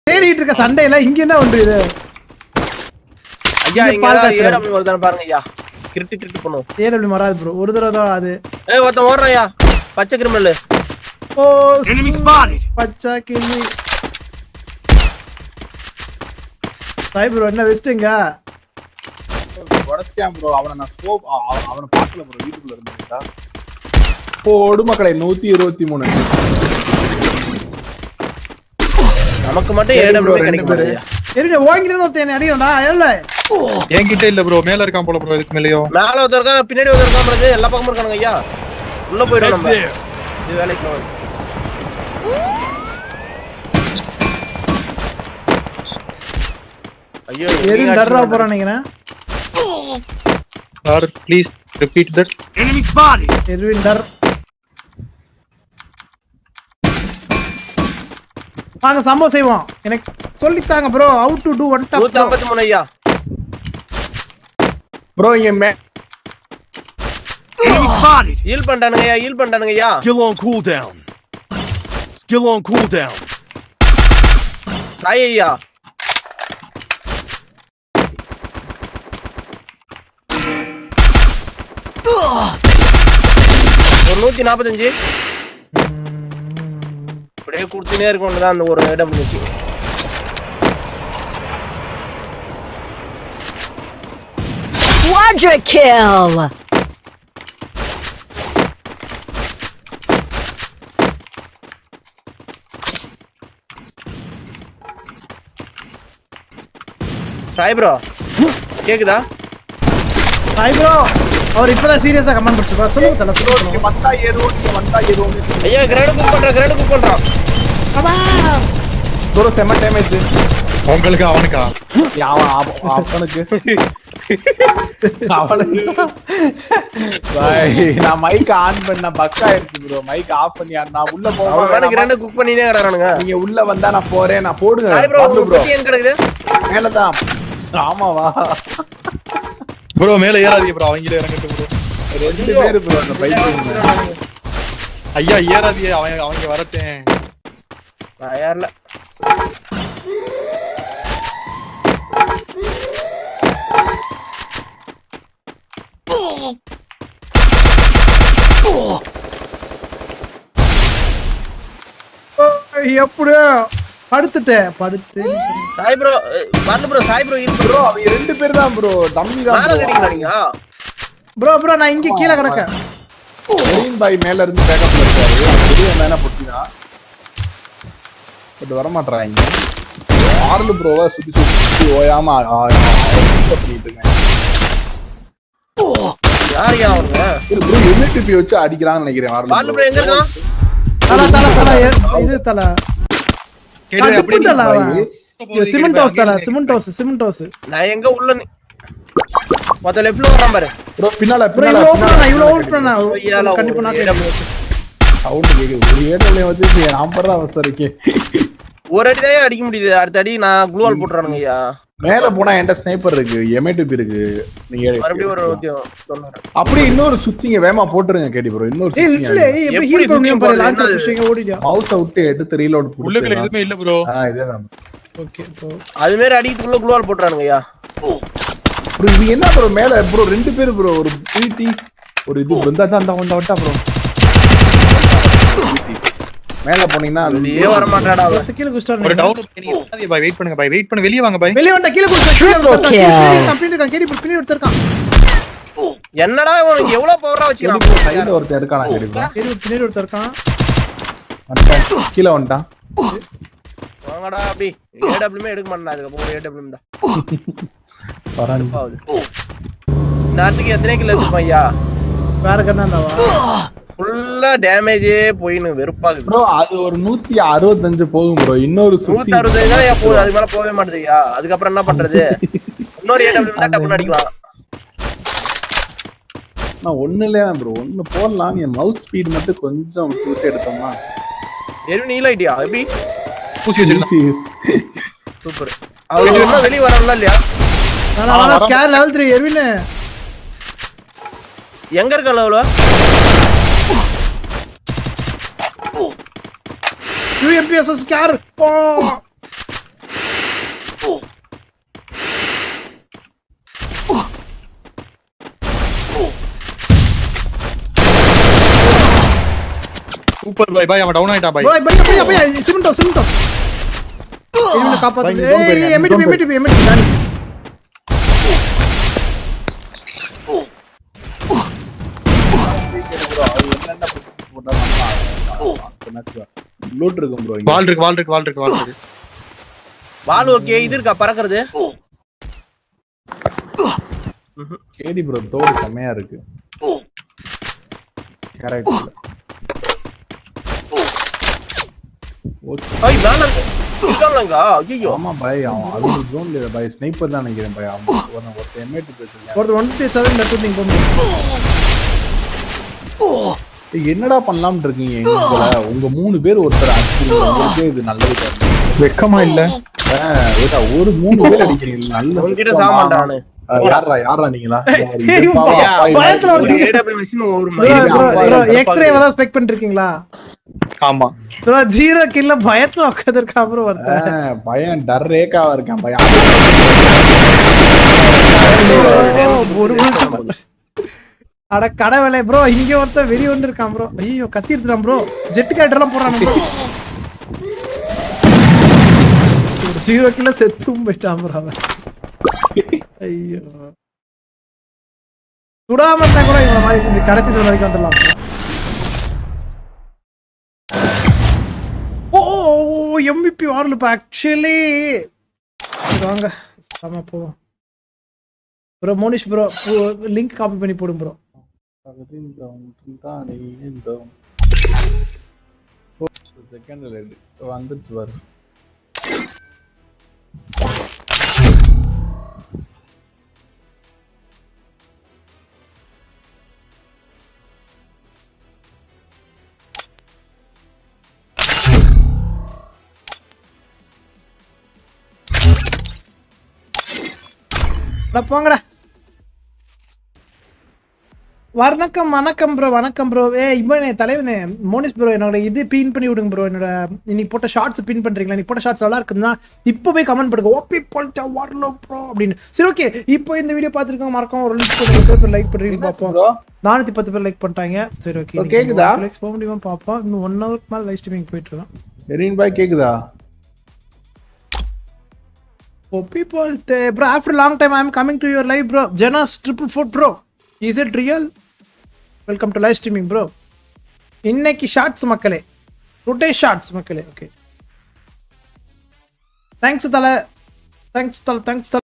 தேடிட்டு இருக்க சண்டையில இங்க என்ன பண்றது இது ஐயா இங்க இங்க பால் ஏதாவது காய்ச்சல். ஏடபிள்யூ வருதான்னு பாருங்க ஐயா கிரிட்டு கிரிட்டு பண்ணும் ஏடபிள்யூ வராது ப்ரோ ஒரு தடவை தான் அது ஏய் ஒருத்தன் ஓடுறான் ஐயா பச்சை கிரிமினல் ஓ Enemy spotted. பச்சா கிளி சாய் ப்ரோ என்ன வெஸ்ட்டுங்க உடச்சிட்டான் ப்ரோ அவனை நான் ஸ்கோப் அவனை பார்க்கல ப்ரோ வீட்டுக்குள்ள இருந்துட்டா போடு மக்களே நூத்தி இருபத்தி மூணு நமக்கு மட்டும் சரி bro, ஏடபிள்யூ ரெண்டு கிடைக்க பேரு. மாட்டேங்குது சரி வாங்கிட்டு தான் தேனை அடிக்கணும்டா இல்ல என்கிட்ட இல்ல ப்ரோ மேல இருக்கான் போல ப்ரோ இதுக்கு மேலயோ மேல ஒருத்தர் இருக்கான் பின்னாடி ஒருத்தர் இருக்கான் பாருங்க எல்லா பக்கமும் இருக்கானுங்க ஐயா உள்ள போயிடும் Head நம்ம there. இது வேலைக்கு போகாது. ஐயோ எரி நீங்க டர்ரா அடிச்சு போறான் நினைக்கிறேன் sir please repeat that Enemy spotted. எர்வின் டர் வாங்க சம்பவம் செய்வோம் எனக்கு சொல்லித்தாங்க bro how to do one நூத்தி டாப் ஐம்பத்தி மூணு ஐயா ப்ரோ இங்க மே Enemy spotted. ஹீல் பண்ணிட்டானுங்க ஐயா ஹீல் பண்ணிட்டானுங்க ஐயா Skill on cooldown. Skill on cooldown. Sai ஐயா ஒரு நூத்தி நாற்பத்தஞ்சு அப்படியே கொடுத்துனே இருக்கும் அந்த ஒரு இடம் இருந்துச்சு Quadra kill! சாய் ப்ரோ கேக்குதா ஹாய் ப்ரோ அவர் இப்பதான் சீரியஸா கமெண்ட் பண்ணிட்டு சொல்லுங்க தல சொல்லுங்க இங்க வந்தா ஏறுவோம் இங்க வந்தா ஏறுவோம் ஐயா கிரேடு குக் பண்றான் கிரேடு குக் பண்றான் ப்ரோ செம்ம டேமேஜ் உங்களுக்கு அவனுக்கா அவன் அவ- அவனுக்கு அவனுக்கு பாய் நான் மைக் ஆன் பண்ண பக் ஆயிருச்சு ப்ரோ மைக் ஆஃப் பண்ணி ஆன் நான் உள்ள அவன் மேல போவேன் கிரேடு குக் பண்ணினே கிடறானுங்க நீங்க உள்ள வந்தா நான் போறேன் நான் போடுங்க சாய் ப்ரோ வந்து ப்ரோ ஏன் கிடக்குது மேலதான் ஆமாவா ப்ரோ மேல ஏறாதீங்க ப்ரோ அவங்களே இறங்கட்டும் ப்ரோ ரெண்டு பேரு ப்ரோ அந்த பைக் ஐயா ஏறாதீங்க அவன் அவங்க வரட்டேன் நான் யாரில்ல எப்படி படுத்துட்டேன் படுத்து சாய் ப்ரோ வரல ப்ரோ சாய் ப்ரோ இருக்கு ப்ரோ அவங்க ரெண்டு பேர் தான் ப்ரோ தம்பி தான் மேல தெரியுங்களா நீங்க ப்ரோ ப்ரோ நான் இங்க கீழே கிடக்கேன் மெயின் பாய் மேல இருந்து பேக்கப்ல இருக்காரு பெரிய மேல பொட்டினா பட் வர மாட்டாங்க ஆர்லு ப்ரோவா சுத்தி சுத்தி சுத்தி ஓயாம ஆ- ஆ- பண்ணிட்டு இருக்கேன் யார் யா அவங்க ப்ரோ எம்எல்டிபி வச்சு அடிக்கிறான்னு நினைக்கிறேன் வரல ஆர்லு ப்ரோ எங்க இருக்கான் தல தல தல எ- இது தல கேடு கடுப்பு அப்படி தல அவன். ப்ரோ சிமெண்ட் ஹவுஸ் தல சிமெண்ட் ஹவுஸ் சிமெண்ட் ஹவுஸ் நான் எங்க உள்ள நி- மொத்த லெஃப்ட்ல வரான் பாரு ப்ரோ பின்னால ப்ரோ பின்னால இவ்வளவு ஓபன் பண்ணா இவ்வளவு ஓபன் பண்ணா ஐயால கண்டிப்பா நான் சவுண்ட் கேக்குது ஒரு ஏடபிள்யூ வந்து நான் படுற அவஸ்தை இருக்கேன் ஒரு அடி தான் அடிக்க முடியுது அடுத்த அடி நான் குளூவால் போட்டுறானுங்க ஐயா மேல போனா என்கிட்ட ஸ்னைப்பர் இருக்கு எம்ஐடிபி இருக்கு நீங்க மறுபடியும் ஒரு நூத்தி தொண்ணூறு அப்படியே இன்னொரு சுவிட்சிங்க வேமா போட்டுருங்க கேடி ப்ரோ இன்னொரு ஏய் லிட்டில் சுவிட்சிங் எப்படி எப்படி ஹீல் பண்ணி சுத்தி பாரு போறது? லான்ச் என்ன புஷ்ங்க ஓடிடியா மவுஸ் விட்டு எடுத்து ரீலோட் உள்ளுக்குள்ள எதுவுமே இல்ல ப்ரோ ஆ இதேதான் ஓகே ப்ரோ அது மாரி அடிக்கிறதுக்குள்ள குளூவால் போட்டுறானுங்க ஐயா ப்ரோ இது என்ன ப்ரோ மேல ப்ரோ ரெண்டு பேர் ப்ரோ ஒரு பிடி ஒரு இது bro. இந்தா தான் வந்தா வட்டா ப்ரோ மேல போனீங்கன்னா வெளியே வர மாட்டாடா அவன் பத்து கீழ குஸ்டார் ஒரு டவுன் பாய் வெயிட் பண்ணுங்க பாய் வெயிட் பண்ண வெளிய வாங்க பாய் வெளிய வந்தா கீழ குஸ்டார் Triple kill. கம்ப்ளீட் இருக்கான் கேடி பின்னாடி எடுத்திருக்கான் என்னடா இவனுக்கு எவ்வளவு பவரா சைடுல வச்சுக்கிறான் ஒருத்தன் இருக்கானா கேடி ப்ரோ கேடி பின்னாடி எடுத்திருக்கான் வந்துட்டான் கீழே வந்துட்டான் வாங்கடா அப்படி ஏடபிள்யூமே எடுக்க மாட்டேன் அதுக்கப்புறம் ஒரு ஏடபிள்யூ தான் பரவாயில்ல. ஆகுது நேரத்துக்கு எத்தனை கிலோ வச்சிருப்பான் ஐயா வேற கண்ணா இருந்தாவா ஃபுல்லா டேமேஜே போயின்னு வெறுப்பாகுது ப்ரோ அது ஒரு நூத்தி அறுபத்தஞ்சு போகும் ப்ரோ இன்னொரு நூத்தி சுவிட்சிங் அறுபது தான் ஐயா போகுது அதுக்கு மேல போகவே மாட்டேது ஐயா அதுக்கப்புறம் என்ன பண்றது இன்னொரு ஏடபிள்யூ தான் டப்புன்னு அடிக்கலாம் நான் ஒண்ணுல தான் ப்ரோ ஒண்ணு போடலாம் நீ மவுஸ் ஸ்பீட் மட்டும் கொஞ்சம் விட்டு விட்டு எடுத்தோம்னா எருவி நீல ஐடியா எப்படி பூசி வச்சிருந்தேன் சூப்பர் அவங்க இன்னும் வெளியே வரல இல்லையா ஆனா ஆனா ஸ்கேர் லெவல் 3 எர்வின் எங்க இருக்க லெவல யூஎம்பிஎஸ் ஸ்கேர் ஓ சூப்பர் பாய் பாய் அவன் டவுன் ஆயிட்டான் பாய் ப்ரோ பையா பையா பையா சிமெண்டோ சிமெண்டோ இவனை காப்பாத்து பை, நீ don't ஏய் போயிருங்க, எம்டி நீ don't எம்டி எம்டி டானி லூட் இருக்கும் ப்ரோ இங்க வால் இருக்கு வால் இருக்கு வால் இருக்கு வால் இருக்கு வால் ஓகே இது இருக்கா பறக்கிறது கேடி ப்ரோ தோடு செம்மையா இருக்கு கரெக்ட் ஓகே ஐய் மேல இருக்கு இருக்காங்களாங்க ஐயோ ஆமா பாய் அவன் அது ஜோன்ல பாய் ஸ்னைப்பர் தான் நினைக்கிறேன் பாய் அவன் ஒருத்தன் ஒருத்தன் எம்ஏடி பேசுறேன் ஒருத்தர் ஒன் டூ செவன் லெஃப்ட் நீங்க போங்க என்னடா பண்ணலாம்னு இருக்கீங்க எங்களை உங்க மூணு பேர் ஒருத்தர் அடிக்கிறீங்க உங்களுக்கே இது நல்லது பாருங்க. வெக்கமா இல்ல ஆ, ஏடா, ஒரு மூணு பேர் அடிக்கிறீங்க நல்ல உன்கிட்ட சாமான்டானு ஆ, யார்ரா யாரா நீங்களா ஏய், பாவம், அப்பாவி பயத்துல ஒரு வந்து- ஏடபிள்யூ மிஷின் ஒரு ப்ரோ மயிறு ப்ரோ காப்பாது. ப்ரோ எக்ஸ்ரே தான் ஸ்பெக்ட் பண்ணிருக்கீங்களா ஆமா ப்ரோ ஜீரோ கில்ல பயத்துல உட்காந்துருக்கா ப்ரோ ஆ, ஒருத்தன் பையன் டர் ரேக்காவா இருக்கான் பையன் ஒரு நிமிஷம். அட கடவுளே ப்ரோ இங்க ஒருத்தன் வெறி ஒன்று இருக்கான் ப்ரோ ஐயோ கத்தி எடுத்துட்டான் ப்ரோ ஜெட் கேட் எல்லாம் போறான் ப்ரோ ஜீரோ கிலோ செத்தும் போயிட்டான் ப்ரோ அவன் ஐயோ சுடாம இருந்தா கூட இவன் மாதிரி இந்த கடைசி சொல்ல வரைக்கும் வந்துடலாம் ஓ எம்பிபி வாரல இப்போ ஆக்சுவலி வாங்க ஆமா போவோம் bro Monish bro link copy பண்ணி போடும் ப்ரோ செகண்ட்ல வந்துட்டு வரு அட போங்கடா வணக்கம் வணக்கம் ப்ரோ வணக்கம் ப்ரோ ஏ இவனே தலைவனே மோனிஸ் ப்ரோ என்னோட இது பின் பண்ணி விடுங்க ப்ரோ என்னோட இன்னைக்கு போட்ட ஷார்ட்ஸ் பின் பண்றீங்களா நீ போட்ட ஷார்ட்ஸ் நல்லா இருக்குன்னா இப்போ போய் கமெண்ட் பண்ணுங்க ஓபி போல்ட்டா வரல ப்ரோ அப்படின்னு சரி ஓகே இப்போ இந்த வீடியோ பார்த்துருக்கோம் மறக்காம ஒரு லிங்க் லைக் பண்ணுறீங்க பார்ப்போம் ப்ரோ நானூத்தி பத்து பேர் லைக் பண்ணிட்டாங்க சரி ஓகே ஓ, கேக்குதா? லைக்ஸ் போக முடியுமா பார்ப்போம் இன்னும் ஒன் ஹவருக்கு மேலே லைவ் ஸ்ட்ரீமிங் போயிட்டு இருக்கோம் எரின் பாய் கேக்குதா Oh, people, they, bro, after a long time, I'm coming to your live, bro. Jenas triple four, bro. Is it real? Welcome to live streaming, bro. இன்னைக்கு ஷார்ட்ஸ் மக்களே டுடே ஷார்ட்ஸ் மக்களே okay thanks தலை thanks தலை thanks தலை